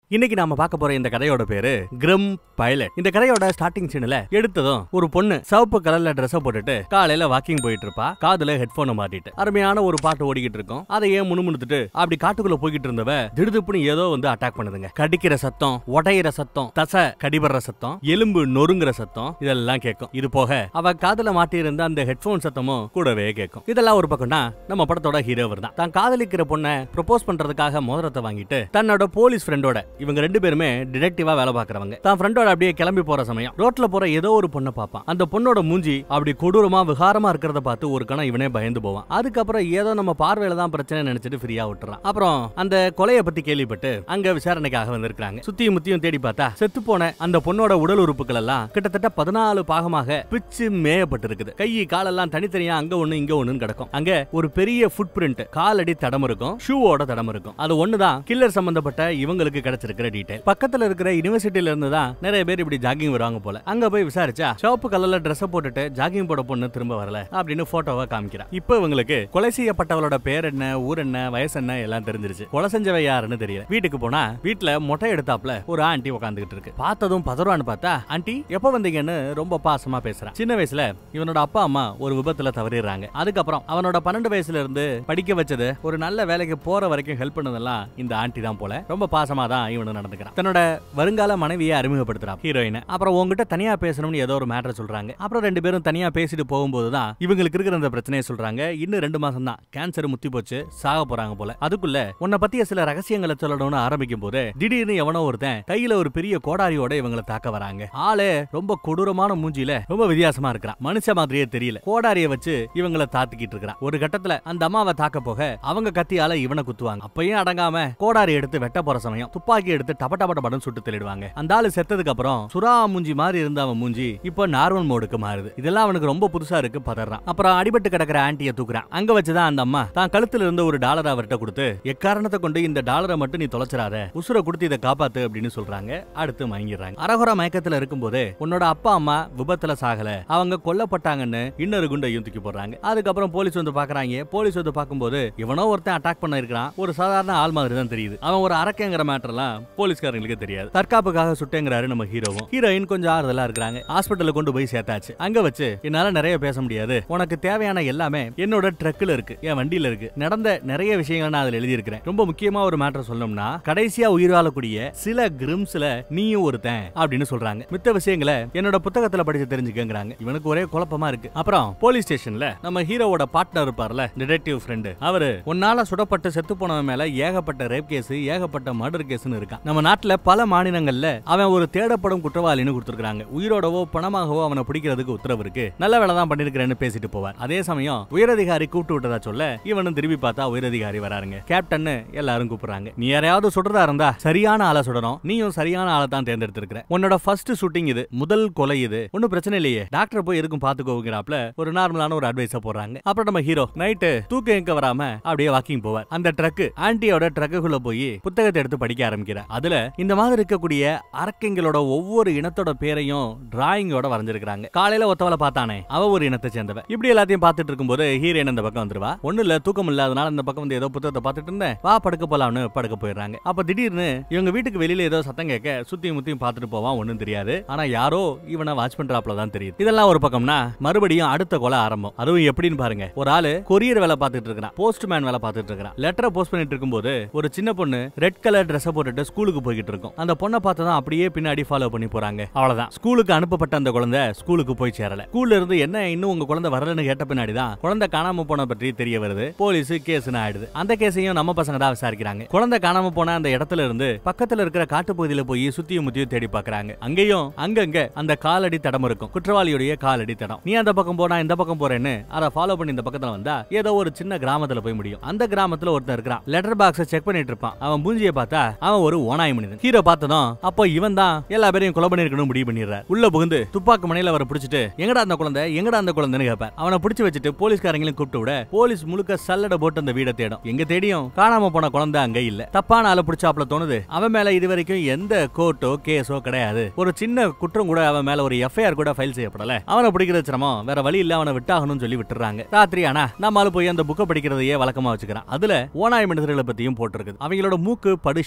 இன்னைக்கு நாம பார்க்க போற இந்த கதையோட பேரு கிரம் பைலட் இந்த கதையோட ஸ்டார்டிங் சீன்ல எடுத்ததும் ஒரு பொண்ணு சிவப்பு கலர்ல Dress போட்டுட்டு காலையில வாக்கிங் போயிட்டு இருப்பா காதுல ஹெட்போனை மாட்டிட்டு அருமையான ஒரு பாட்டு ஓடிக்கிட்டு இருக்கும் அதை ஏன் முணுமுணுத்துட்டு அப்படி காட்டுக்குள்ள போய்கிட்டு இருந்தவ திடுதுப்புன்னு ஏதோ வந்து அட்டாக் பண்ணுதுங்க கடிக்கிற சத்தம் உடையிற சத்தம் தசை கடிபடுற சத்தம் எலும்பு நொறுங்குற சத்தம் இதெல்லாம் கேட்கும் இது போக அவ காதுல மாட்டி இருந்த அந்த ஹெட்போன் சத்தமும் கூடவே கேட்கும் இதெல்லாம் ஒரு பக்கம்னா நம்ம படத்தோட ஹீரோவர் தான் தான் காதலிக்கிற பொண்ணை ப்ரொபோஸ் பண்றதுக்காக மோதிரத்தை வாங்கிட்டு தன்னோட போலீஸ் ஃப்ரெண்டோட இவங்க ரெண்டு பேருமே டிடெக்டிவா வேலை பாக்குறவங்க தான் ஃப்ரெண்டோட அப்படியே கிளம்பி போற சமயம் ரோட்ல போற ஏதோ ஒரு பொண்ணை பார்ப்பான் அந்த பொண்ணோட மூஞ்சி அப்படி கொடூரமா விகாரமா இருக்கிறத பார்த்து ஒரு கணம் இவனே பயந்து போவான் அதுக்கப்புறம் ஏதோ நம்ம பார்வையில தான் பிரச்சனை நினைச்சிட்டு ஃப்ரீயா விட்டுறான் அப்புறம் அந்த கொலையை பத்தி கேள்விப்பட்டு அங்க விசாரணைக்காக வந்திருக்காங்க சுத்தியும் முத்தியும் தேடி பார்த்தா செத்து போன அந்த பொண்ணோட உடல் உறுப்புகள் எல்லாம் கிட்டத்தட்ட பதினாலு பாகமாக பிச்சு மேயப்பட்டு இருக்குது கை காலெல்லாம் தனித்தனியா அங்க ஒண்ணு இங்க ஒண்ணுன்னு கிடக்கும் அங்க ஒரு பெரிய ஃபுட் பிரிண்ட் காலடி தடம் இருக்கும் ஷூவோட தடம் இருக்கும் அது ஒண்ணுதான் கில்லர் சம்பந்தப்பட்ட இவங்களுக்கு கிடைச்சிருக்கிற டீடைல் பக்கத்துல இருக்கிற யூனிவர்சிட்டில இருந்து தான் நிறைய பேர் இப்படி ஜாகிங் வருவாங்க போல அங்க போய் விசாரிச்சா சிவப்பு கலர்ல Dress போட்டுட்டு ஜாகிங் போட பொண்ணு திரும்ப வரல அப்படின்னு போட்டோவை காமிக்கிறா இப்போ இவங்களுக்கு கொலை செய்யப்பட்டவளோட பேர் என்ன ஊர் என்ன வயசு என்ன எல்லாம் தெரிஞ்சிருச்சு கொலை செஞ்சவ யாருன்னு தெரியல வீட்டுக்கு போனா வீட்டுல மொட்டை எடுத்தாப்ல ஒரு ஆண்டி உட்காந்துக்கிட்டு இருக்கு பார்த்ததும் பதறான்னு பார்த்தா ஆண்டி எப்ப வந்தீங்கன்னு ரொம்ப பாசமா பேசுறான் சின்ன வயசுல இவனோட அப்பா அம்மா ஒரு விபத்துல தவறிடுறாங்க அதுக்கப்புறம் அவனோட பன்னெண்டு வயசுல இருந்து படிக்க வச்சது ஒரு நல்ல வேலைக்கு போற வரைக்கும் ஹெல்ப் பண்ணதெல்லாம் இந்த ஆண்டி தான் போல ரொம்ப பாசமா தான் இவனு நடந்துக்கிறான் தன்னோட வருங்கால மனைவியை அறிமுகப்படுத்துறான் ஹீரோயின் அப்புறம் உங்ககிட்ட தனியா பேசணும்னு ஏதோ ஒரு மேட்டர் சொல்றாங்க அப்புறம் ரெண்டு பேரும் தனியா பேசிட்டு போகும்போது தான் இவங்களுக்கு இருக்கிற அந்த பிரச்சனையை சொல்றாங்க இன்னும் ரெண்டு மாசம் தான் கேன்சர் முத்தி போச்சு சாக போறாங்க போல அதுக்குள்ள உன்னை பத்திய சில ரகசியங்களை சொல்லணும்னு ஆரம்பிக்கும் போது திடீர்னு எவனோ ஒருத்தன் கையில ஒரு பெரிய கோடாரியோட இவங்களை தாக்க வராங்க ஆளே ரொம்ப கொடூரமான மூஞ்சில ரொம்ப வித்தியாசமா இருக்கிறான் மனுஷ மாதிரியே தெரியல கோடாரிய வச்சு இவங்களை தாத்திக்கிட்டு இருக்கிறான் ஒரு கட்டத்துல அந்த அம்மாவை தாக்க போக அவங்க கத்தியால இவனை குத்துவாங்க அப்பயும் அடங்காம கோடாரி எடுத்து வெட்ட போற சமயம் துப்பாக்கி எடுத்து டப டப டபன்னு சுட்டு தள்ளிடுவாங்க அந்த ஆளு செத்ததுக்கு அப்புறம் சுறா மூஞ்சி மாதிரி இருந்த அவன் மூஞ்சி இப்போ நார்மல் மோடுக்கு மாறுது இதெல்லாம் அவனுக்கு ரொம்ப புதுசா இருக்கு பதறான் அப்புறம் அடிபட்டு கிடக்கிற ஆண்டிய தூக்குறான் அங்க வச்சுதான் அந்த அம்மா தான் கழுத்துல இருந்த ஒரு டாலர் அவர்கிட்ட கொடுத்து எக்காரணத்தை கொண்டு இந்த டாலரை மட்டும் நீ தொலைச்சிடாத உசுரை கொடுத்து இதை காப்பாத்து அப்படின்னு சொல்றாங்க அடுத்து மயங்கிடுறாங்க அரகுர மயக்கத்துல இருக்கும்போது உன்னோட அப்பா அம்மா விபத்துல சாகல அவங்க கொல்லப்பட்டாங்கன்னு இன்னொரு குண்டையும் தூக்கி போடுறாங்க அதுக்கப்புறம் போலீஸ் வந்து பாக்குறாங்க போலீஸ் வந்து பார்க்கும்போது இவனோ ஒருத்தன் அட்டாக் பண்ண இருக்கிறான் ஒரு சாதாரண ஆள் மாதிரி தான் தெரியுது அவன் ஒரு அரக்கங்கிற மேட்டர்லாம் போலீஸ்காரங்களுக்கு தெரியாது தற்காப்புக்காக சுட்டேங்கிறாரு நம்ம ஹீரோவும் ஹீரோயின் கொஞ்சம் ஆறுதலா இருக்கிறாங்க ஹாஸ்பிட்டல்ல கொண்டு போய் சேர்த்தாச்சு அங்க வச்சு என்னால நிறைய பேச முடியாது உனக்கு தேவையான எல்லாமே என்னோட ட்ரக்ல இருக்கு என் வண்டியில இருக்கு நடந்த நிறைய விஷயங்கள் நான் அதுல எழுதி இருக்கிறேன் ரொம்ப முக்கியமா ஒரு மேட்டர் சொல்லணும்னா கடைசியா உயிர் வாழக்கூடிய சில கிரிம்ஸ்ல நீயும் ஒருத்தன் அப்படின்னு சொல்றாங்க மித்த விஷயங்களை என்னோட புத்தகத்துல படிச்சு தெரிஞ்சுக்கங்கிறாங்க இவனுக்கு ஒரே குழப்பமா இருக்கு அப்புறம் போலீஸ் ஸ்டேஷன்ல நம்ம ஹீரோவோட பார்ட்னர் இருப்பார்ல டிடெக்டிவ் ஃப்ரெண்டு அவரு உன்னால சுடப்பட்டு செத்து போனவன் மேல ஏகப்பட்ட ரேப் கேஸ் ஏகப்பட்ட மர்டர் கேஸ்னு இருக்கான் நம்ம நாட்டுல பல மாநிலங்கள்ல அவன் ஒரு தேடப்படும் குற்றவாளின்னு கொடுத்துருக்காங்க உயிரோடவோ பணமாகவோ அவனை பிடிக்கிறதுக்கு உத்தரவு இருக்கு நல்ல வேலை தான் பண்ணிருக்கிறேன்னு பேசிட்டு போவார் அதே சமயம் உயரதிகாரி கூப்பிட்டு விட்டதா சொல்ல இவனும் திரும்பி பார்த்தா உயரதிகாரி வராருங்க கேப்டன் எல்லாரும் கூப்பிடுறாங்க நீ யாரையாவது சுடுறதா இருந்தா சரியான ஆளை சுடணும் நீயும் சரியான ஆளை தான் தேர்ந்தெடுத்திருக்கிற உன்னோட ஃபர்ஸ்ட் ஷூட்டிங் இது முதல் கொலை இது ஒன்னும் பிரச்சனை இல்லையே டாக்டர் போய் எதுக்கும் பாத்துக்கோங்கிறாப்ல ஒரு நார்மலான ஒரு அட்வைஸ போடுறாங்க அப்புறம் நம்ம ஹீரோ நைட்டு தூக்கம் எங்க வராம அப்படியே வாக்கிங் போவார் அந்த ட்ரக் ஆன்டியோட ட்ரக்குக்குள்ள போய் புத்தகத்தை எடுத்து படிக்க ஆரம்பிக்கிறார் அதுல இந்த மாதிரி இருக்கக்கூடிய அரக்கைங்களோட ஒவ்வொரு இனத்தோட பேரையும் டிராயிங்கோட வரைஞ்சிருக்காங்க காலையில ஒத்தவளை பார்த்தானே அவ ஒரு இனத்தை சேர்ந்தவ இப்படி எல்லாத்தையும் பார்த்துட்டு இருக்கும்போது ஹீரோயின் அந்த பக்கம் வந்துருவா ஒண்ணு இல்ல தூக்கம் இல்லாதனால அந்த பக்கம் வந்து ஏதோ புத்தகத்தை பார்த்துட்டு இருந்தேன் வா படுக்க போலாம்னு படுக்க போயிடுறாங்க அப்ப திடீர்னு இவங்க வீட்டுக்கு வெளியில ஏதோ சத்தம் கேட்க சுத்தியும் முத்தியும் பார்த்துட்டு போவான் ஒண்ணும் தெரியாது ஆனா யாரோ இவனை வாட்ச் பண்றாப்ல தான் தெரியுது இதெல்லாம் ஒரு பக்கம்னா மறுபடியும் அடுத்த கொலை ஆரம்பம் அதுவும் எப்படின்னு பாருங்க ஒரு ஆளு கொரியர் வேலை பார்த்துட்டு இருக்கிறான் போஸ்ட்மேன் வேலை பார்த்துட்டு இருக்கிறான் லெட்டரை போஸ்ட் பண்ணிட்டு இருக்கும்போது ஒரு சின்ன பொண்ணு ரெட் கலர் ட்ரெஸ் போட்டுட்டு ஸ்கூலுக்கு போய்கிட்டு இருக்கும் அந்த பொண்ணை பார்த்து தான் அப்படியே பின்னாடி ஃபாலோ பண்ணி போறாங்க அவ்வளவுதான் ஸ்கூலுக்கு அனுப்பப்பட்ட அந்த குழந்தை ஸ்கூலுக்கு போய் சேரல ஸ்கூல்ல இருந்து என்ன இன்னும் உங்க குழந்தை வரலன்னு கேட்ட பின்னாடி தான் குழந்தை காணாம போன பற்றி தெரிய வருது போலீஸ் கேஸ்னு ஆயிடுது அந்த கேஸையும் நம்ம பசங்க தான் விசாரிக்கிறாங்க குழந்தை காணாம போன அந்த இடத்துல இருந்து பக்கத்துல இருக்கிற காட்டுப்பகுதியில போய் சுத்தியும் முத்தியும் தேடி பாக்குறாங்க அங்கேயும் அங்கங்க அந்த காலடி தடம் இருக்கும் குற்றவாளியுடைய காலடி தடம் நீ அந்த பக்கம் போனா இந்த பக்கம் போறேன்னு அதை ஃபாலோ பண்ணி இந்த பக்கத்துல வந்தா ஏதோ ஒரு சின்ன கிராமத்துல போய் முடியும் அந்த கிராமத்துல ஒருத்தன் இருக்கிறான் லெட்டர் பாக்ஸ செக் பண்ணிட்டு இருப்பான் அவன் மூஞ்சியை பார்த்தா அவன் ஒரு ஓனாய் மனிதன் ஹீரோ பார்த்ததும் அப்போ இவன் தான் எல்லா பேரையும் கொலை பண்ணிருக்கணும் முடிவு பண்ணிடுறார் உள்ள புகுந்து துப்பாக்கு மனையில அவரை பிடிச்சிட்டு எங்கடா அந்த குழந்தை எங்கடா அந்த குழந்தைன்னு கேட்பார் அவனை பிடிச்சு வச்சுட்டு போலீஸ்காரங்களையும் கூப்பிட்டு விட போலீஸ் முழுக்க சல்லட போட்டு அந்த வீடை தேடும் எங்க தேடியும் காணாம போன குழந்தை அங்க இல்ல தப்பான ஆளை பிடிச்சாப்ல தோணுது அவன் மேல இது வரைக்கும் எந்த கோர்ட்டோ கேஸோ கிடையாது ஒரு சின்ன குற்றம் கூட அவன் மேல ஒரு எஃப்ஐஆர் கூட ஃபைல் செய்யப்படல அவனை பிடிக்கிறது சிரமம் வேற வழி இல்ல அவனை விட்டாகணும்னு சொல்லி விட்டுறாங்க ராத்திரி ஆனா நம்மால போய் அந்த புக்கை படிக்கிறதையே வழக்கமா வச்சுக்கிறான் அதுல ஓனாய் மனிதர்களை பத்தியும் போட்டிருக்குது அவங்களோட மூக்கு படு ஷார்ப்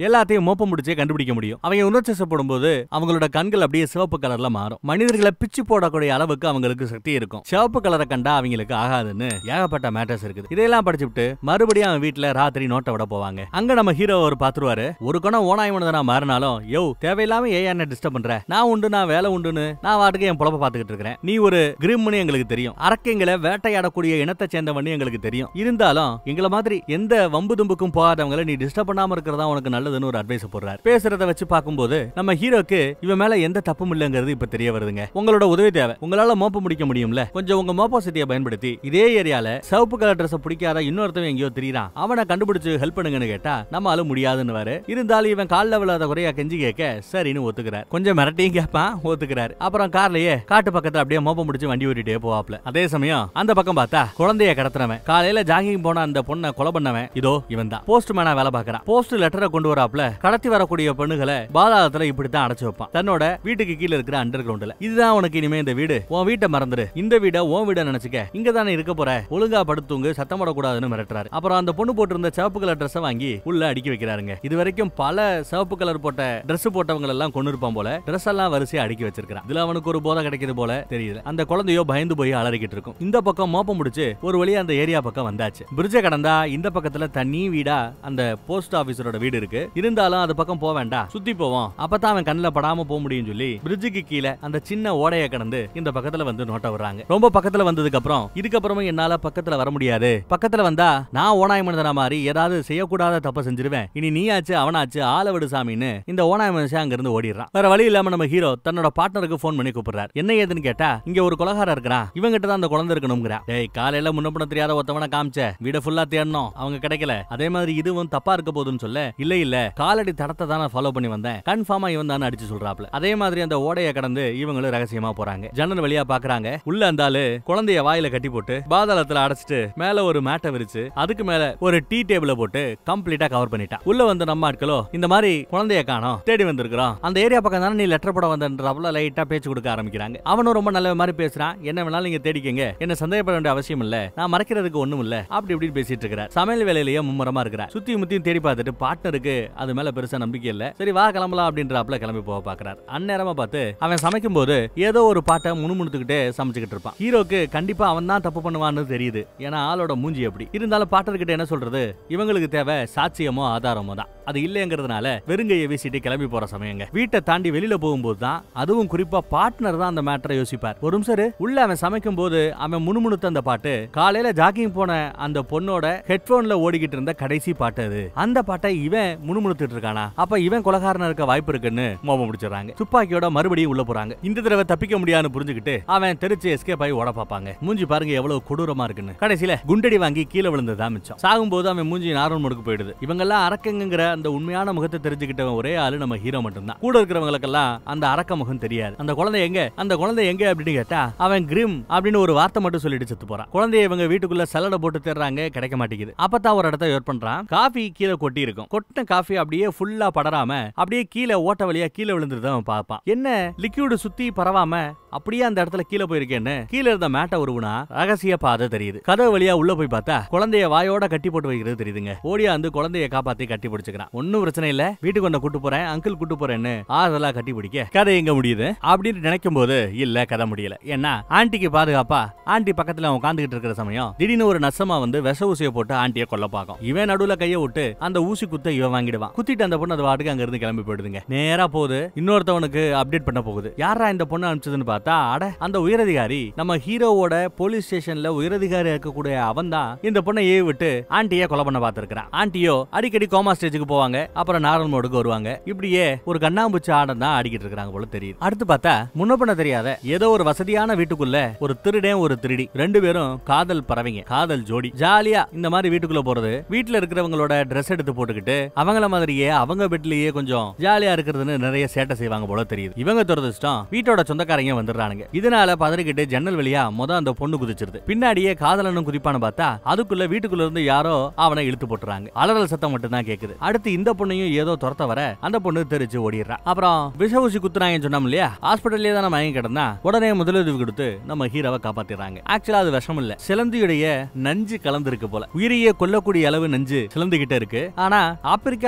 எல்லாத்தையும் மோப்பம் முடிச்சே கண்டுபிடிக்க முடியும் அவங்க உணர்ச்சசப்படும் போது அவங்களோட கண்கள் அப்படியே சிவப்பு கலர்ல மாறும் மனிதர்களை பிச்சு போடக்கூடிய அளவுக்கு அவங்களுக்கு சக்தி இருக்கும் சிவப்பு கலரை கண்டா அவங்களுக்கு ஆகாதுன்னு ஏகப்பட்ட மேட்டர்ஸ் இருக்குது இதெல்லாம் படிச்சுட்டு மறுபடியும் அவன் வீட்டுல ராத்திரி நோட்டை விட போவாங்க அங்க நம்ம ஹீரோ ஒரு பாத்துருவாரு ஒரு குணம் ஓனாய் மனதனா மாறினாலும் யோ தேவையில்லாம ஏன் என்ன டிஸ்டர்ப் பண்ற நான் உண்டு நான் வேலை உண்டுன்னு நான் வாட்டுக்கு என் பொழப்ப பாத்துக்கிட்டு இருக்கிறேன் நீ ஒரு கிரிம்னு எங்களுக்கு தெரியும் அரக்கைங்களை வேட்டையாடக்கூடிய இனத்தை சேர்ந்தவன்னு எங்களுக்கு தெரியும் இருந்தாலும் எங்களை மாதிரி எந்த வம்பு தும்புக்கும் போகாதவங்களை நீ டிஸ்டர்ப் பண்ணாம இருக்கிறதா உனக்கு நல்லதுன்னு ஒரு அட்வைஸ் போடுறாரு பேசுறத வச்சு பார்க்கும்போது நம்ம ஹீரோக்கு இவன் மேல எந்த தப்பும் இல்லைங்கிறது இப்ப தெரிய வருதுங்க உங்களோட உதவி தேவை உங்களால மோப்ப முடிக்க முடியும்ல கொஞ்சம் உங்க மோப்ப சக்தியை பயன்படுத்தி இதே ஏரியால சிவப்பு கலர் ட்ரெஸ் பிடிக்காத இன்னொருத்தவன் எங்கேயோ தெரியுறான் அவனை கண்டுபிடிச்சு ஹெல்ப் பண்ணுங்கன்னு கேட்டா நம்மளால முடியாதுன்னு வாரு இருந்தாலும் இவன் கால்ல விழாத குறையா கெஞ்சி கேட்க சரின்னு ஒத்துக்கிறார் கொஞ்சம் மிரட்டியும் கேட்பான் ஒத்துக்கிறாரு அப்புறம் கார்லயே காட்டு பக்கத்துல அப்படியே மோப்பம் முடிச்சு வண்டி ஓட்டிட்டே போவாப்ல அதே சமயம் அந்த பக்கம் பார்த்தா குழந்தைய கடத்துறவன் காலையில ஜாகிங் போன அந்த பொண்ணை கொலை பண்ணவன் இதோ இவன் தான் போஸ்ட்மேனா வேலை பார்க்கறான் போஸ்ட் லெட்டரை கொண்டு வராப்ல கடத்தி வரக்கூடிய பெண்ணுகளை பாதாளத்துல இப்படித்தான் அடைச்சு வைப்பான் தன்னோட வீட்டுக்கு கீழ இருக்கிற அண்டர் கிரவுண்ட்ல இதுதான் உனக்கு இனிமே இந்த வீடு உன் வீட்டை மறந்துரு இந்த வீட உன் வீட நினைச்சுக்க இங்க தானே இருக்க போற ஒழுங்கா படுத்துங்க சத்தம் போடக்கூடாதுன்னு மிரட்டுறாரு அப்புறம் அந்த பொண்ணு போட்டிருந்த சிவப்பு கலர் ட்ரெஸ் வாங்கி உள்ள அடுக்கி வைக்கிறாருங்க இது வரைக்கும் பல சிவப்பு கலர் போட்ட Dress போட்டவங்க எல்லாம் கொண்டு இருப்பான் போல Dress எல்லாம் வரிசையா அடுக்கி வச்சிருக்கான் இதுல அவனுக்கு ஒரு போதை கிடைக்குது போல தெரியல அந்த குழந்தையோ பயந்து போய் அலறிக்கிட்டு இருக்கும் இந்த பக்கம் மோப்பம் முடிச்சு ஒரு வழியா அந்த ஏரியா பக்கம் வந்தாச்சு பிரிட்ஜை கடந்தா இந்த பக்கத்துல தண்ணி வீடா அந்த போஸ்ட் ஆபீசரோட வீடு இருக்கு இருந்தாலும் அது பக்கம் போக வேண்டாம் சுத்தி போவோம் அப்பதான் அவன் கண்ணுல படாம போக முடியும்னு சொல்லி பிரிட்ஜுக்கு கீழே அந்த சின்ன ஓடைய கடந்து இந்த பக்கத்துல வந்து நோட்ட வர்றாங்க ரொம்ப பக்கத்துல வந்ததுக்கு அப்புறம் இதுக்கப்புறமும் என்னால பக்கத்துல வர முடியாது பக்கத்துல வந்தா நான் ஓனாய் மனிதனா மாதிரி ஏதாவது செய்யக்கூடாத தப்ப செஞ்சிருவேன் இனி நீயாச்சு அவனாச்சு ஆள விடு சாமின்னு இந்த ஓனாய் மனுஷன் அங்க இருந்து ஓடிடுறான் வேற வழி இல்லாம நம்ம ஹீரோ தன்னோட பார்ட்னருக்கு ஃபோன் பண்ணி கூப்பிடுறாரு என்ன ஏதுன்னு கேட்டா இங்க ஒரு கொலகாரம் இருக்கிறான் இவங்கிட்ட தான் அந்த குழந்தை இருக்கணுங்கிறா டேய் காலையில முன்னப்பணம் தெரியாத ஒருத்தவன காமிச்ச வீட ஃபுல்லா தேடணும் அவங்க கிடைக்கல அதே மாதிரி இதுவும் தப்பா இருக்க போகுதுன்னு சொல்ல இல்ல இல்ல காலடி தடத்தை தான் நான் ஃபாலோ பண்ணி வந்தேன் கன்ஃபார்மா இவன் தான் அடிச்சு சொல்றாப்ல அதே மாதிரி அந்த ஓடைய கடந்து இவங்களும் ரகசியமா போறாங்க ஜன்னல் வழியா பாக்குறாங்க உள்ள அந்த ஆளு குழந்தைய வாயில கட்டி போட்டு பாதாளத்துல அடைச்சிட்டு மேல ஒரு மேட்டை விரிச்சு அதுக்கு மேல ஒரு டீ டேபிள போட்டு கம்ப்ளீட்டா கவர் பண்ணிட்டான் உள்ள வந்து நம்ம ஆட்களோ இந்த மாதிரி குழந்தைய காணோம் தேடி வந்திருக்கிறோம் அந்த ஏரியா பக்கம் தானே நீ லெட்டர் போட வந்தன்றப்பல லைட்டா பேச்சு கொடுக்க ஆரம்பிக்கிறாங்க அவனும் ரொம்ப நல்ல மாதிரி பேசுறான் என்ன வேணாலும் நீங்க தேடிக்கங்க என்ன சந்தேகப்பட வேண்டிய அவசியம் இல்ல நான் மறைக்கிறதுக்கு ஒண்ணும் இல்ல அப்படி இப்படி பேசிட்டு இருக்கிறார் சமையல் வேலையிலேயே மும்முரமா இருக்கிறார் சுத்தி முத்தியும் தேடி பார்த்துட்டு பார்ட்னருக்கு அது மேல பெருசா நம்பிக்கை இல்ல சரி வா கிளம்பலாம் அப்படின்றாப்ல கிளம்பி போக பாக்குறார் அந்நேரமா பார்த்து அவன் சமைக்கும் போது ஏதோ ஒரு பாட்டை முணுமுணுத்துக்கிட்டே சமைச்சுக்கிட்டு இருப்பான் ஹீரோக்கு கண்டிப்பா அவன் தான் தப்பு பண்ணுவான்னு தெரியுது ஏன்னா ஆளோட மூஞ்சி அப்படி இருந்தாலும் பாட்டர்கிட்ட என்ன சொல்றது இவங்களுக்கு தேவை சாட்சியமோ ஆதாரமோ தான் அது இல்லைங்கிறதுனால வெறுங்கையை வீசிட்டு கிளம்பி போற சமயங்க வீட்டை தாண்டி வெளியில போகும்போது தான் அதுவும் குறிப்பா பார்ட்னர் தான் அந்த மேட்டரை யோசிப்பார் ஒரு நிமிஷம் இரு. உள்ள அவன் சமைக்கும் போது அவன் முணுமுணுத்த அந்த பாட்டு காலையில ஜாக்கிங் போன அந்த பொண்ணோட ஹெட்போன்ல ஓடிக்கிட்டு இருந்த கடைசி பாட்டு அது அந்த பாட்டை இவன் முணுமுணுத்துட்டு இருக்கானா அப்ப இவன் கொலகாரனா இருக்க வாய்ப்பு இருக்குன்னு மோபம் முடிச்சிடறாங்க துப்பாக்கியோட மறுபடியும் உள்ள போறாங்க இந்த தடவை தப்பிக்க முடியாதுன்னு புரிஞ்சுக்கிட்டு அவன் தெரிச்சு எஸ்கேப் ஆகி ஓட பாப்பாங்க மூஞ்சி பாருங்க எவ்வளவு கொடூரமா இருக்குன்னு கடைசியில குண்டடி வாங்கி கீழே விழுந்ததா மிச்சம் சாகும்போது அவன் மூஞ்சி நார்மல் முடுக்கு போயிடுது இவங்கெல்லாம் அரக்கங்கிற அந்த உண்மையான முகத்தை தெரிஞ்சுக்கிட்டவன் ஒரே ஆளு நம்ம ஹீரோ மட்டும்தான் கூட இருக்கிறவங்களுக்கெல்லாம் அந்த அரக்க முகம் தெரியாது அந்த குழந்தை எங்க அந்த குழந்தை எங்க அப்படின்னு கேட்டா அவன் கிரிம் அப்படின்னு ஒரு வார்த்தை மட்டும் சொல்லிட்டு செத்து போறான் குழந்தைய இவங்க வீட்டுக்குள்ள சலடை போட்டு தேடுறாங்க கிடைக்க மாட்டேங்குது அப்பதான் ஒரு இடத்த யோர் பண்றான் காஃபி கீழே கொட்டி இருக்கும் கொட்டின காஃபி அப்படியே ஃபுல்லா படராம அப்படியே கீழே ஓட்ட வழியா கீழே விழுந்துட்டு அவன் பார்ப்பான் என்ன லிக்யூடு சுத்தி பரவாம அப்படியே அந்த இடத்துல கீழே போயிருக்கேன்னு கீழே இருந்த மேட்டை உருவுனா ரகசிய பாதை தெரியுது கதவு வழியா உள்ள போய் பார்த்தா குழந்தைய வாயோட கட்டி போட்டு வைக்கிறது தெரியுதுங்க ஓடியா வந்து குழந்தைய காப்பாத்தி கட்டி பிடிச்சுக்கிறான் ஒன்னும் பிரச்சனை இல்ல வீட்டுக்கு கொண்ட கூட்டு போறேன் அங்கிள் கூட்டு போறேன்னு ஆறுதலா கட்டி பிடிக்க கதை எங்க முடியுது அப்படின்னு நினைக்கும் போது இல்ல கதை முடியல ஏன்னா ஆன்ட்டிக்கு பாதுகாப்பா ஆன்ட்டி பக்கத்துல அவன் உட்காந்துக்கிட்டு இருக்கிற சமயம் திடீர்னு ஒரு நசமா வந்து விஷ ஊசியை போட்டு ஆன்ட்டியை கொல்ல பார்க்கும் இவன் நடுவுல கைய விட்டு அந்த ஊசி குத்த இவன் வாங்கிடுவான் குத்திட்டு அந்த பொண்ணு அது வாட்டுக்கு அங்க இருந்து கிளம்பி போயிடுதுங்க நேரா போகுது இன்னொருத்தவனுக்கு அப்டேட் பண்ண போகுது யாரா இந்த பொண்ணு அனுப்பிச்சதுன்னு பார்த்தா அட அந்த உயரதிகாரி நம்ம ஹீரோவோட போலீஸ் ஸ்டேஷன்ல உயரதிகாரி இருக்கக்கூடிய அவன் தான் இந்த பொண்ணை ஏவி விட்டு ஆன்ட்டியை கொலை பண்ண பார்த்திருக்கிறான் ஆன்ட்டியோ அடிக்கடி கோமா ஸ்டேஜுக்கு போவாங்க அப்புறம் நார்மல் மோடுக்கு வருவாங்க இப்படியே ஒரு கண்ணாம்பூச்சி ஆடம் தான் ஆடிக்கிட்டு இருக்காங்க போல தெரியுது அடுத்து பார்த்தா முன்ன பண்ண தெரியாத ஏதோ ஒரு வசதியான வீட்டுக்குள்ள ஒரு திருடன் ஒரு திருடி ரெண்டு பேரும் காதல் பறவைங்க காதல் ஜோடி ஜாலியா இந்த மாதிரி வீட்டுக்குள்ள போறது வீட்டுல இருக்கிறவங்களோட ட்ரெஸ் எடுத்து போட்டுக்கிட்டு அவங்கள மாதிரியே அவங்க பெட்லயே கொஞ்சம் ஜாலியா இருக்கிறதுன்னு நிறைய சேட்டை செய்வாங்க போல தெரியுது இவங்க துரதிஷ்டம் வீட்டோட சொந்தக்காரங்க வந்துடுறானுங்க இதனால பதறிக்கிட்டு ஜன்னல் வழியா முத அந்த பொண்ணு குதிச்சிருது பின்னாடியே காதலனும் குதிப்பான்னு பார்த்தா அதுக்குள்ள வீட்டுக்குள்ள இருந்து யாரோ அவனை இழுத்து போட்டுறாங்க அலறல் சத்தம் மட்டும் தான் கேக்குது அடுத்து இந்த பொண்ணையும் ஏதோ துரத்த வர அந்த பொண்ணு தெரிச்சு ஓடிடுறா அப்புறம் விஷ ஊசி குத்துறாங்கன்னு சொன்னோம் இல்லையா ஹாஸ்பிட்டல்லே தான் மயங்கி கிடந்தா உடனே முதலுதவி கொடுத்து நம்ம ஹீரோவை காப்பாத்திடுறாங்க ஆக்சுவலா அது விஷம் இல்ல சிலந்தியுடைய நஞ்சு கலந்திருக்கு போல உயிரையே கொல்லக்கூடிய அளவு நஞ்சு சிலந்துகிட்ட இருக்கு ஆனா ஆப்பிரிக்கால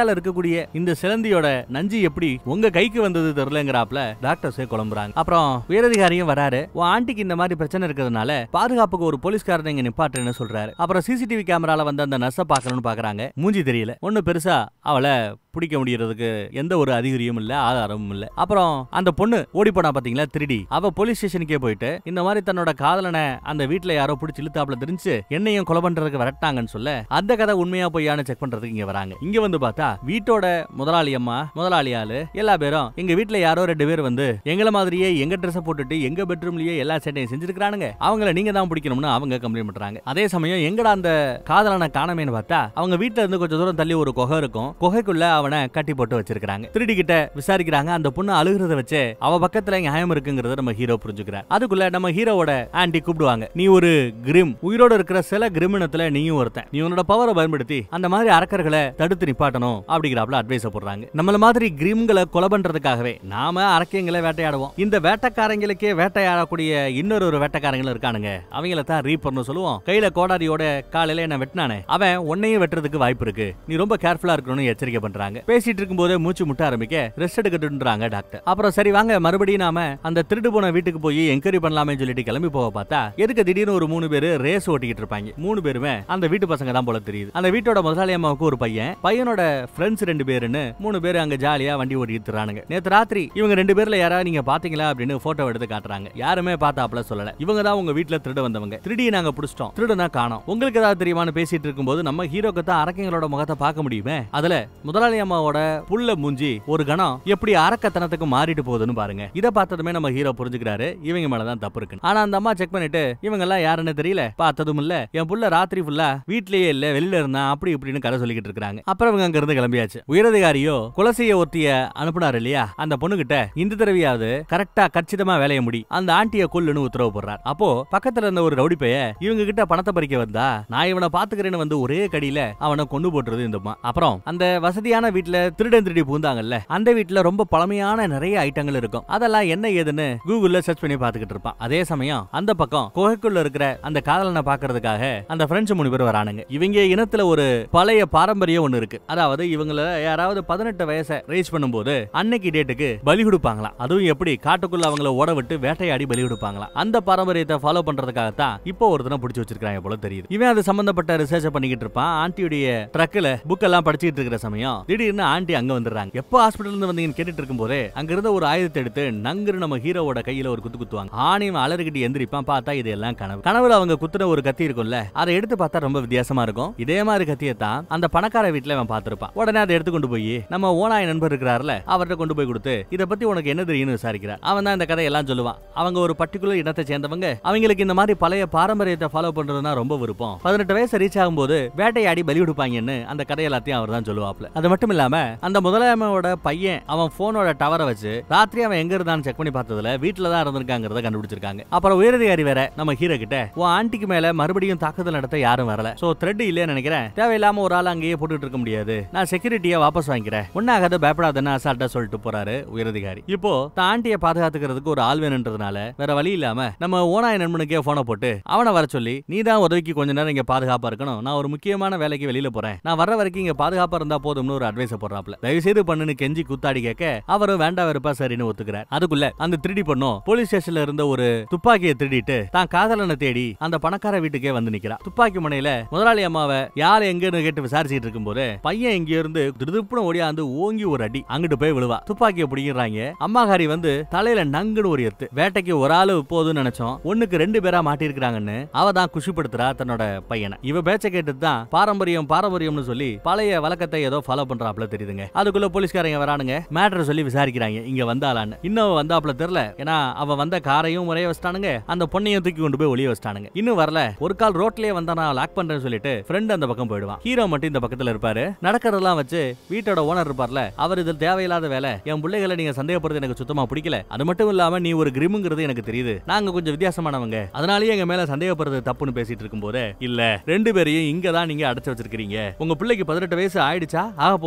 கொரியால இருக்கக்கூடிய இந்த சிலந்தியோட நஞ்சு எப்படி உங்க கைக்கு வந்தது தெரியலங்கிறாப்ல டாக்டர்ஸே குழம்புறாங்க அப்புறம் உயரதிகாரியும் வராரு உன் ஆண்டிக்கு இந்த மாதிரி பிரச்சனை இருக்கிறதுனால பாதுகாப்புக்கு ஒரு போலீஸ்காரனை இங்க நிப்பாட்டுன்னு சொல்றாரு அப்புறம் சிசிடிவி கேமரால வந்து அந்த நர்ஸை பார்க்கணும்னு பாக்குறாங்க மூஞ்சி தெரியல ஒண்ணு பெருசா அவளை பிடிக்க முடியறதுக்கு எந்த ஒரு அறிகுறியும் இல்ல ஆதாரமும் இல்ல அப்புறம் அந்த பொண்ணு ஓடி போனா பாத்தீங்களா திருடி அவ போலீஸ் ஸ்டேஷனுக்கே போயிட்டு இந்த மாதிரி தன்னோட காதலனை அந்த வீட்ல யாரோ பிடிச்சி இழுத்தாப்புல தெரிஞ்சு என்னையும் கொலை பண்றதுக்கு வரட்டாங்கன்னு சொல்ல அந்த கதை உண்மையா பொய்யான்னு செக் பண்றதுக்கு இங்க வராங்க இங்க வந்து பார்த்தா வீட்டோட முதலாளி அம்மா முதலாளி ஆளு எல்லா பேரும் எங்க வீட்ல யாரோ ரெண்டு பேர் வந்து எங்கள மாதிரியே எங்க ட்ரெஸ் போட்டுட்டு எங்க பெட்ரூம்லயே எல்லா சேட்டையும் செஞ்சிருக்கானுங்க அவங்கள நீங்க தான் பிடிக்கணும்னு அவங்க கம்ப்ளைண்ட் பண்றாங்க அதே சமயம் எங்கடா அந்த காதலனை காணமேன்னு பார்த்தா அவங்க வீட்ல இருந்து கொஞ்சம் தூரம் தள்ளி ஒரு குகை இருக்கும் குகைக்குள்ள அவனை கட்டி போட்டு வச்சிருக்காங்க திருடி கிட்ட விசாரிக்கிறாங்க அந்த பொண்ணு அழுகிறத வச்சு அவ பக்கத்துல நியாயம் இருக்குங்கிறத நம்ம ஹீரோ புரிஞ்சுக்கிறார் அதுக்குள்ள நம்ம ஹீரோவோட ஆன்டி கூப்பிடுவாங்க நீ ஒரு கிரிம் உயிரோட இருக்கிற சில கிரிமினத்துல நீயும் ஒருத்தன் நீ உன்னோட பவரை பயன்படுத்தி அந்த மாதிரி அரக்கர்களை தடுத்து நிப்பாட்டணும் அப்படிங்கிறாப்ல அட்வைஸ் போடுறாங்க நம்மள மாதிரி கிரிம்களை கொலை பண்றதுக்காகவே நாம அரக்கியங்களை வேட்டையாடுவோம் இந்த வேட்டைக்காரங்களுக்கே வேட்டையாடக்கூடிய இன்னொரு ஒரு வேட்டைக்காரங்களும் இருக்கானுங்க அவங்கள தான் ரீப்பர்னு சொல்லுவோம் கையில கோடாரியோட காலையில என்ன வெட்டினானே அவன் உன்னையும் வெட்டுறதுக்கு வாய்ப்பு இருக்கு நீ ரொம்ப கேர்ஃபுல்லா இருக்கணும்னு எச்சரிக்கை பண்றாங்க பேசிட்டு இருக்கும்போதே மூச்சு முட்ட ஆரம்பிக்க ரெஸ்ட் எடுக்கட்டுன்றாங்க டாக்டர் அப்புறம் சரி வாங்க மறுபடியும் நாம அந்த திருடு போன வீட்டுக்கு போய் என்கொயரி பண்ணலாமே சொல்லிட்டு கிளம்பி போக பார்த்தா எதுக்கு திடீர்னு ஒரு மூணு பேரு ரேஸ் ஓட்டிக்கிட்டு இருப்பாங்க மூணு பேருமே அந்த வீட்டு பசங்க தான் போல தெரியுது அந்த வீட்டோட முதலாளி அம்மாவுக்கு ஒரு பையன் பையனோட ஃப்ரெண்ட்ஸ் ரெண்டு பேருன்னு மூணு பேர் அங்க ஜாலியா வண்டி ஓட்டிட்டு இருக்கானுங்க நேத்து ராத்திரி இவங்க ரெண்டு பேர்ல யாராவது நீங்க பாத்தீங்களா அப்படின்னு போட்டோ எடுத்து காட்டுறாங்க யாருமே பார்த்தாப்ல சொல்லல இவங்க தான் உங்க வீட்ல திருட வந்தவங்க திருடியை நாங்க பிடிச்சிட்டோம் திருடனா காணோம் உங்களுக்கு ஏதாவது தெரியுமான்னு பேசிட்டு இருக்கும்போது நம்ம ஹீரோக்கு தான் அரக்கங்களோட முகத்தை பார்க்க முடியுமே அதுல முதலாளி அம்மாவோட புள்ள மூஞ்சி ஒரு கணம் எப்படி அரக்கத்தனத்துக்கு மாறிட்டு போகுதுன்னு பாருங்க இத பார்த்ததுமே நம்ம ஹீரோ புரிஞ்சுக்கிறாரு இவங்க மேலதான் தப்பு இருக்கு ஆனா அந்த அம்மா செக் பண்ணிட்டு இவங்க எல்லாம் யாருன்னு தெரியல பார்த்ததும் இல்ல என் புள்ள ராத்திரி ஃபுல்லா வீட்லயே இல்ல வெளியில இருந்தா அப்படி இப்படின்னு கதை சொல்லிக்கிட்டு இருக்காங்க அப்புறம் இவங்க அங்க இருந்து கிளம்பியாச்சு உயரதிகாரியோ குலசைய ஒத்திய அனுப்புனாரு இல்லையா அந்த பொண்ணுகிட்ட இந்த தடவையாவது கரெக்டா கச்சிதமா வேலைய முடி அந்த ஆண்டிய கொல்லுன்னு உத்தரவு போடுறார் அப்போ பக்கத்துல இருந்த ஒரு ரவுடி பைய இவங்க கிட்ட பணத்தை பறிக்க வந்தா நான் இவனை பாத்துக்கிறேன்னு வந்து ஒரே கடியில அவனை கொண்டு போட்டுறது இந்த அம்மா அப்புறம் அந்த வசதியான வீட்ல திருடன் திருடி பூந்தாங்கல்ல அந்த வீட்ல ரொம்ப பழமையான நிறைய ஐட்டங்கள் இருக்கும் அதெல்லாம் என்ன ஏதுன்னு கூகுள்ல சர்ச் பண்ணி பாத்துக்கிட்டு இருப்பான் அதே சமயம் அந்த பக்கம் குகைக்குள்ள இருக்கிற அந்த காதலனை பாக்குறதுக்காக அந்த பிரெஞ்சு மூணு பேர் வரானுங்க இவங்க இனத்துல ஒரு பழைய பாரம்பரியம் ஒண்ணு இருக்கு அதாவது இவங்கள யாராவது பதினெட்டு வயசை ரீச் பண்ணும்போது அன்னைக்கு டேட்டுக்கு பலி கொடுப்பாங்களாம் அதுவும் எப்படி காட்டுக்குள்ள அவங்கள ஓட விட்டு வேட்டையாடி பலி கொடுப்பாங்களாம் அந்த பாரம்பரியத்தை ஃபாலோ பண்றதுக்காகத்தான் இப்போ ஒருத்தனை பிடிச்சி வச்சிருக்காங்க போல தெரியுது இவன் அது சம்பந்தப்பட்ட ரிசர்ச் பண்ணிக்கிட்டு இருப்பான் ஆண்டியுடைய ட்ரக்ல புக் எல்லாம் படிச்சுட்டு இருக்கிற சமயம் திடீர்னு ஆண்டி அங்க வந்துடுறாங்க எப்போ ஹாஸ்பிட்டல் இருந்து வந்தீங்கன்னு கேட்டுட்டு இருக்கும்போதே அங்க இருந்த ஒரு ஆயுதத்தை எடுத்து நங்குரு நம்ம ஹீரோவோட கையில ஒரு குத்து குத்துவாங்க ஆணியும் அலறிக்கிட்டு எந்திரிப்பான் பார்த்தா இது எல்லாம் கனவு கனவுல அவங்க குத்துன ஒரு கத்தி இருக்கும்ல அதை எடுத்து பார்த்தா ரொம்ப வித்தியாசமா இருக்கும் இதே மாதிரி கத்தியை தான் அந்த பணக்கார வீட்டுல அவன் பார்த்திருப்பான் உடனே அதை எடுத்து கொண்டு போய் நம்ம ஓனாய் நண்பர் இருக்கிறார்ல அவர்கிட்ட கொண்டு போய் கொடுத்து இத பத்தி உனக்கு என்ன தெரியும்னு விசாரிக்கிறார் அவன் தான் இந்த கதையெல்லாம் சொல்லுவான் அவங்க ஒரு பர்டிகுலர் இனத்தை சேர்ந்தவங்க அவங்களுக்கு இந்த மாதிரி பழைய பாரம்பரியத்தை ஃபாலோ பண்றதுனா ரொம்ப விருப்பம் பதினெட்டு வயசு ரீச் ஆகும்போது வேட்டையாடி பலி கொடுப்பாங்கன்னு அந்த கதை எல்லாத்தையும் அவர் தான் சொல்லுவாப்ல அது மட்டும் இல்லாம அந்த முதலாளியோட பையன் அவன் போனோட டவரை வச்சு ராத்திரி அவன் எங்க இருந்தான்னு செக் பண்ணி பார்த்ததுல வீட்டுல தான் இருந்திருக்காங்கிறத கண்டுபிடிச்சிருக்காங்க அப்புறம் உயரதிகாரி வேற நம்ம ஹீரோ கிட்ட உன் ஆண்டிக்கு மேல மறுபடியும் தாக்குதல் நடத்த யாரும் வரல சோ த்ரெட் இல்லைன்னு நினைக்கிறேன் தேவையில்லாம ஒரு ஆள் அங்கேயே போட்டுட்டு இருக்க முடியாது நான் செக்யூரிட்டியை வாபஸ் வாங்கிக்கிறேன் ஒன்னாகாத பயப்படாதன்னு அசால்ட்டா சொல்லிட்டு போறாரு உயரதிகாரி இப்போ தான் ஆண்டியை பாதுகாத்துக்கிறதுக்கு ஒரு ஆள் வேணுன்றதுனால வேற வழி இல்லாம நம்ம ஓனாய் நண்பனுக்கே போனை போட்டு அவனை வர சொல்லி நீ தான் உதவிக்கு கொஞ்ச நேரம் இங்க பாதுகாப்பா இருக்கணும் நான் ஒரு முக்கியமான வேலைக்கு வெளியில போறேன் நான் வர்ற வரைக்கும் இங்க பாதுகாப்பா இருந்தா போதும்னு ஒரு அட்வைஸ் போடுறாப்ல தயவு செய்து பண்ணுன்னு கெஞ்சி குத்தாடி கேட்க அவரும் வேண்டா வெறுப்பா சரின்னு ஒத்துக்கிறார் அதுக்குள்ள அந்த திருடி பொண்ணும் போலீஸ் ஸ்டேஷன்ல இருந்த ஒரு துப்பாக்கியை திருடிட்டு தான் காதலனை தேடி அந்த பணக்கார வீட்டுக்கே வந்து நிக்கிறா துப்பாக்கி முனையில முதலாளி அம்மாவை யார் எங்கன்னு கேட்டு விசாரிச்சுட்டு இருக்கும்போது பையன் இங்க இருந்து திருதுப்புன்னு ஓடியாந்து ஓங்கி ஒரு அடி அங்கிட்டு போய் விழுவா துப்பாக்கியை பிடிக்கிறாங்க அம்மாகாரி வந்து தலையில நங்குன்னு ஒரு எத்து வேட்டைக்கு ஒரு ஆளு போதும்னு நினைச்சோம் ஒண்ணுக்கு ரெண்டு பேரா மாட்டிருக்காங்கன்னு அவ தான் குஷிப்படுத்துறா தன்னோட பையனை இவ பேச்ச கேட்டு தான் பாரம்பரியம் பாரம்பரியம்னு சொல்லி பழைய வழக்கத்தை ஏதோ ஃபாலோ பண்றாப்ல தெரியுதுங்க அதுக்குள்ள போலீஸ்காரங்க வரானுங்க மேட்டர் சொல்லி விசாரிக்கிறாங்க இங்க வந்தாளான்னு இன்னும் வந்தாப்ல தெரியல ஏன்னா அவ வந்த காரையும் முறைய வச்சிட்டானுங்க அந்த பொண்ணையும் தூக்கி கொண்டு போய் ஒளிய வச்சிட்டானுங்க இன்னும் வரல ஒரு கால் ரோட்லயே வந்தா நான் லாக் பண்றேன்னு சொல்லிட்டு ஃப்ரெண்ட் அந்த பக்கம் போயிடுவான் ஹீரோ மட்டும் இந்த பக்கத்துல இருப்பாரு நடக்கிறதெல்லாம் வச்சு வீட்டோட ஓனர் இருப்பார்ல அவர் இதில் தேவையில்லாத வேலை என் பிள்ளைகளை நீங்க சந்தேகப்படுறது எனக்கு சுத்தமா பிடிக்கல அது மட்டும் இல்லாம நீ ஒரு கிரிமுங்கிறது எனக்கு தெரியுது நாங்க கொஞ்சம் வித்தியாசமானவங்க அதனாலயே எங்க மேல சந்தேகப்படுறது தப்புன்னு பேசிட்டு இருக்கும்போது இல்ல ரெண்டு பேரையும் இங்க தான் நீங்க அடைச்சு வச்சிருக்கீங்க உங்க பிள்ளைக்கு பதினெட்டு வயசு ஆயிடுச்சா ஆக போதா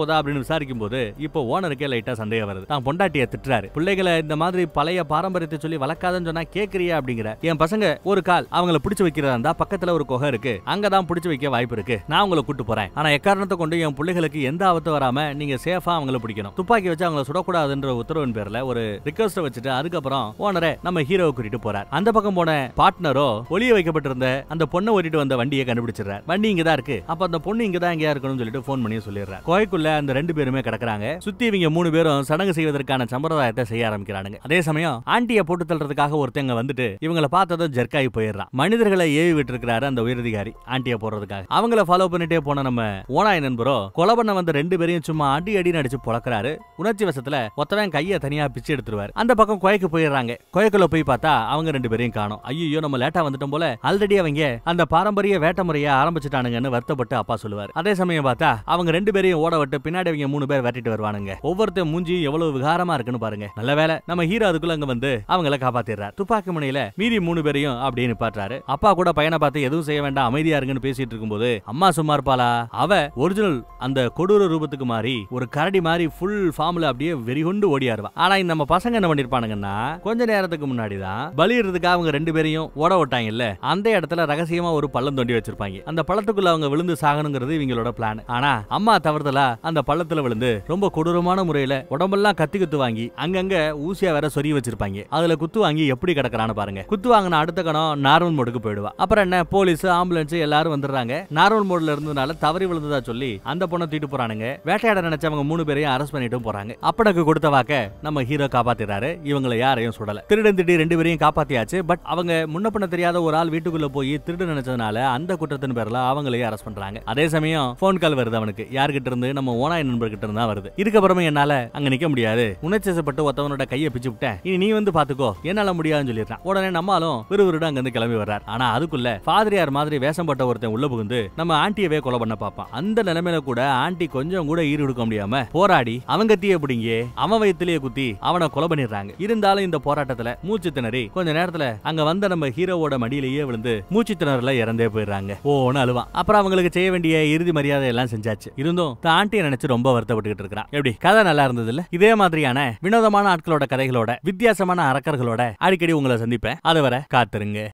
போதா அப்படின்னு விசாரிக்கும் போது இப்போ ஓனருக்கே லைட்டா சந்தேகம் வருது தான் பொண்டாட்டிய திட்டுறாரு பிள்ளைகளை இந்த மாதிரி பழைய பாரம்பரியத்தை சொல்லி வளர்க்காதன்னு சொன்னா கேக்குறியா அப்படிங்கிற என் பசங்க ஒரு கால் அவங்கள பிடிச்சு வைக்கிறதா இருந்தா பக்கத்துல ஒரு குகை இருக்கு அங்கதான் பிடிச்சு வைக்க வாய்ப்பு இருக்கு நான் உங்களை கூட்டு போறேன் ஆனா எக்காரணத்தை கொண்டு என் பிள்ளைகளுக்கு எந்த ஆபத்து வராம நீங்க சேஃபா அவங்கள பிடிக்கணும் துப்பாக்கி வச்சு அவங்கள சுடக்கூடாதுன்ற உத்தரவின் பேர்ல ஒரு ரிக்வஸ்ட் வச்சுட்டு அதுக்கப்புறம் ஓனரை நம்ம ஹீரோவை கூட்டிட்டு போறார் அந்த பக்கம் போன பார்ட்னரோ ஒளிய வைக்கப்பட்டிருந்த அந்த பொண்ணை ஓட்டிட்டு வந்த வண்டியை கண்டுபிடிச்சிடுறார் வண்டி இங்க தான் இருக்கு அப்ப அந்த பொண்ணு இங்க தான் எங்கேயா இருக்கணும்னு சொல்லிட்டு ஃபோன் பண்ணி சொல்லிடுறார் கோயக்குள்ள அந்த ரெண்டு பேருமே கிடக்குறாங்க சுத்தி இவங்க மூணு பேரும் சடங்கு செய்வதற்கான சம்பிரதாயத்தை செய்ய ஆரம்பிக்கிறானுங்க அதே சமயம் ஆண்டியை போட்டு தள்ளுறதுக்காக ஒருத்தங்க வந்துட்டு இவங்களை பார்த்ததும் ஜெர்க்காகி போயிடுறான் மனிதர்களை ஏவி விட்டுருக்காரு அந்த உயரதிகாரி ஆண்டியை போடுறதுக்காக அவங்கள ஃபாலோ பண்ணிட்டே போன நம்ம ஓனாய் நண்பரோ கொலை பண்ண வந்த ரெண்டு பேரையும் சும்மா அடி அடி நடிச்சு பொழக்கிறாரு உணர்ச்சி வசத்துல ஒத்தவன் கையை தனியா பிச்சு எடுத்துருவாரு அந்த பக்கம் கொயக்கு போயிடுறாங்க கொயக்குள்ள போய் பார்த்தா அவங்க ரெண்டு பேரையும் காணோம் ஐயோ நம்ம லேட்டா வந்துட்டோம் போல ஆல்ரெடி அவங்க அந்த பாரம்பரிய வேட்டை முறையை ஆரம்பிச்சுட்டானுங்கன்னு வருத்தப்பட்டு அப்பா சொல்லுவார் அதே சமயம் பார்த்தா அவங்க ரெண்டு பேரையும் ஓட விட்டு பின்னாடி அவங்க மூணு பேர் வெட்டிட்டு வருவானுங்க ஒவ்வொருத்தன் மூஞ்சி எவ்வளவு விகாரமா இருக்குன்னு பாருங்க நல்ல வேலை நம்ம ஹீரோ அதுக்குள்ள அங்க வந்து அவங்கள காப்பாத்திடுறாரு துப்பாக்கி முனையில மீதி மூணு பேரையும் அப்படியே நிப்பாட்டுறாரு அப்பா கூட பையனை பார்த்து எதுவும் செய்ய வேண்டாம் அமைதியா இருங்கன்னு பேசிட்டு இருக்கும்போது அம்மா சும்மா இருப்பாளா அவ ஒரிஜினல் அந்த கொடூர ரூபத்துக்கு மாறி ஒரு கரடி மாதிரி ஃபுல் ஃபார்ம்ல அப்படியே வெறிகுண்டு ஓடியாருவா ஆனா இந்த நம்ம பசங்க என்ன பண்ணிருப்பானுங்கன்னா கொஞ்ச நேரத்துக்கு முன்னாடி தான் பலியிடுறதுக்கு அவங்க ரெண்டு பேரையும் ஓட விட்டாங்கல்ல அந்த இடத்துல ரகசியமா ஒரு பள்ளம் தோண்டி வச்சிருப்பாங்க அந்த பள்ளத்துக்குள்ள அவங்க விழுந்து சாகணுங்கிறது இவங்களோட பிளான் ஆனா அம்மா தவறுதலா அந்த பள்ளத்துல விழுந்து ரொம்ப கொடூரமான முறையில உடம்பெல்லாம் கத்தி குத்து வாங்கி அங்கங்க ஊசியா வேற சொறி வச்சிருப்பாங்க அதுல குத்து வாங்கி எப்படி கிடக்குறான்னு பாருங்க குத்து வாங்கின அடுத்த கணம் நார்மல் மோடுக்கு போயிடுவா அப்புறம் என்ன போலீஸ் ஆம்புலன்ஸ் எல்லாரும் வந்துடுறாங்க நார்மல் மோட்ல இருந்ததுனால தவறி விழுந்ததா சொல்லி அந்த பொண்ணை தூக்கிட்டு போறானுங்க வேட்டையாட நினைச்சவங்க மூணு பேரையும் அரெஸ்ட் பண்ணிட்டும் போறாங்க அப்பனுக்கு கொடுத்த வாக்க நம்ம ஹீரோ காப்பாத்திறாரு இவங்களை யாரையும் சுடல திருடன் திட்டி ரெண்டு பேரையும் காப்பாத்தியாச்சு பட் அவங்க முன்ன பண்ண தெரியாத ஒரு ஆள் வீட்டுக்குள்ள போய் திருடு நினைச்சதுனால அந்த குற்றத்தின் பேர்ல அவங்களையும் அரெஸ்ட் பண்றாங்க அதே சமயம் போன் கால் வருது அவனுக்கு யார்கிட்ட இருந்து நம்ம ஓனாய் நண்பர்கிட்ட இருந்தா வருது இதுக்கப்புறமே என்னால அங்க நிக்க முடியாது உணர்ச்சிசப்பட்டு ஒருத்தவனோட கையை பிச்சு விட்டேன் இனி நீ வந்து பாத்துக்கோ என்னால முடியாதுன்னு சொல்லிடுறான் உடனே நம்மாலும் விறுவிறுடு அங்க இருந்து கிளம்பி வர்றார் ஆனா அதுக்குள்ள ஃபாதரியார் மாதிரி வேஷம் பட்ட ஒருத்தன் உள்ள புகுந்து நம்ம ஆண்டியவே கொலை பண்ண பார்ப்பான் அந்த நிலைமையில கூட ஆண்டி கொஞ்சம் கூட ஈடு கொடுக்க முடியாம போராடி அவங்க தீய பிடிங்கி அவன் வயித்திலேயே குத்தி அவனை கொலை பண்ணிடுறாங்க இருந்தாலும் இந்த போராட்டத்துல மூச்சு திணறி கொஞ்ச நேரத்துல அங்க வந்த நம்ம ஹீரோவோட மடியிலேயே விழுந்து மூச்சு திணறல இறந்தே போயிடுறாங்க ஓன்னு அழுவான் அப்புறம் அவங்களுக்கு செய்ய வேண்டிய இறுதி மரியாதை எல்லாம் செஞ்சாச்சு இருந்தும் தான் ஆண்டியை நினைச்சு ரொம்ப வருத்தப்பட்டுக்கிட்டு இருக்கிறான் எப்படி கதை நல்லா இருந்தது இல்ல இதே மாதிரியான வினோதமான ஆட்களோட கதைகளோட வித்தியாசமான அரக்கர்களோட அடிக்கடி உங்களை சந்திப்பேன் அதுவரை காத்துருங்க